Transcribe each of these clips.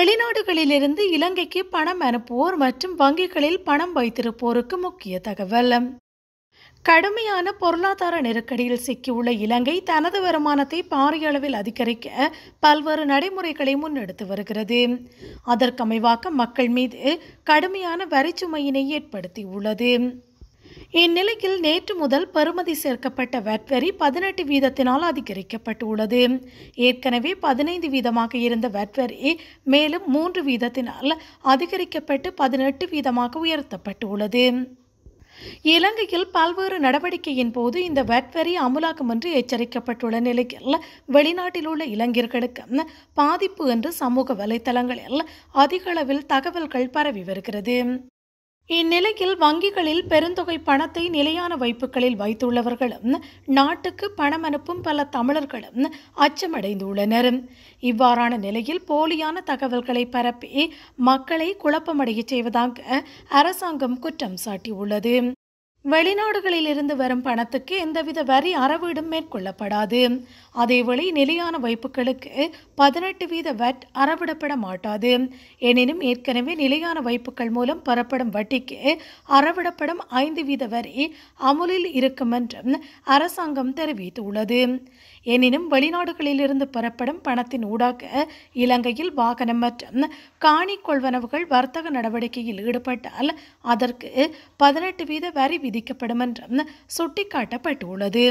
வெளிநாடுகளிலிருந்து இலங்கைக்கு பணம் அனுப்புவோர் மற்றும் வங்கிகளில் பணம் வைத்திருப்போருக்கு முக்கிய தகவல் கடுமையான பொருளாதார நெருக்கடியில் சிக்கியுள்ள இலங்கை தனது வருமானத்தை பாரிய அளவில் அதிகரிக்க பல்வேறு நடைமுறைகளை முன்னெடுத்து வருகிறது அதற்கமைவாக மக்கள் மீது கடுமையான வரிச்சுமையினை ஏற்படுத்தியுள்ளது இந்நிலையில் நேற்று முதல் பெறுமதி சேர்க்கப்பட்ட வட் வரி பதினெட்டு வீதத்தினால் அதிகரிக்கப்பட்டுள்ளது ஏற்கனவே பதினைந்து வீதமாக இருந்த வட் வரி மேலும் மூன்று வீதத்தினால் அதிகரிக்கப்பட்டு பதினெட்டு வீதமாக உயர்த்தப்பட்டுள்ளது இலங்கையில் பல்வேறு நடவடிக்கையின் போது இந்த வட் வரி அமுலாக்கும் என்று எச்சரிக்கப்பட்டுள்ள நிலையில் வெளிநாட்டில் உள்ள இளைஞர்களுக்கு பாதிப்பு என்று சமூக வலைதளங்களில் அதிக அளவில் தகவல்கள் பரவி வருகிறது இந்நிலையில் வங்கிகளில் பெருந்தொகை பணத்தை நிலையான வைப்புகளில் வைத்துள்ளவர்களும் நாட்டுக்கு பணம் அனுப்பும் பல தமிழர்களும் அச்சமடைந்துள்ளனர் இவ்வாறான நிலையில் போலியான தகவல்களை பரப்பி மக்களை குழப்பமடைய செய்வதாக அரசாங்கம் குற்றம் சாட்டியுள்ளது வெளிநாடுகளில் இருந்து வரும் பணத்துக்கு எந்தவித வரி அறவீடும் மேற்கொள்ளப்படாது அதேவேளை நிலையான வைப்புகளுக்கு பதினெட்டு வீத வட் அறவிடப்பட மாட்டாது எனினும் ஏற்கனவே நிலையான வைப்புகள் மூலம் பெறப்படும் வட்டிக்கு அறவிடப்படும் ஐந்து வீத வரி அமுலில் இருக்கும் என்றும் அரசாங்கம் தெரிவித்துள்ளது எனினும் வெளிநாடுகளிலிருந்து பெறப்படும் பணத்தின் ஊடாக இலங்கையில் வாகனம் மற்றும் காணி கொள்வனவுகள் வர்த்தக நடவடிக்கையில் ஈடுபட்டால் அதற்கு பதினெட்டு வீத வரி விதிக்கப்படும் என்றும் சுட்டிக்காட்டப்பட்டுள்ளது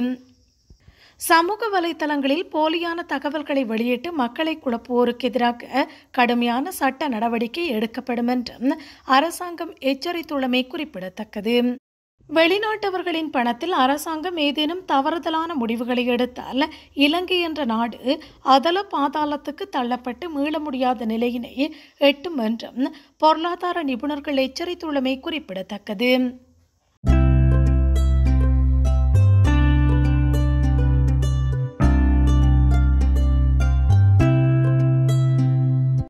சமூக வலைத்தளங்களில் போலியான தகவல்களை வெளியிட்டு மக்களை குழப்புவோருக்கு எதிராக கடுமையான சட்ட நடவடிக்கை எடுக்கப்படும் என்றும் அரசாங்கம் எச்சரித்துள்ளமை குறிப்பிடத்தக்கது வெளிநாட்டவர்களின் பணத்தில் அரசாங்கம் ஏதேனும் தவறுதலான முடிவுகளை எடுத்தால் இலங்கை என்ற நாடு அதல பாதாளத்துக்கு தள்ளப்பட்டு மீள முடியாத நிலையினை எட்டும் என்றும் பொருளாதார நிபுணர்கள் எச்சரித்துள்ளமை குறிப்பிடத்தக்கது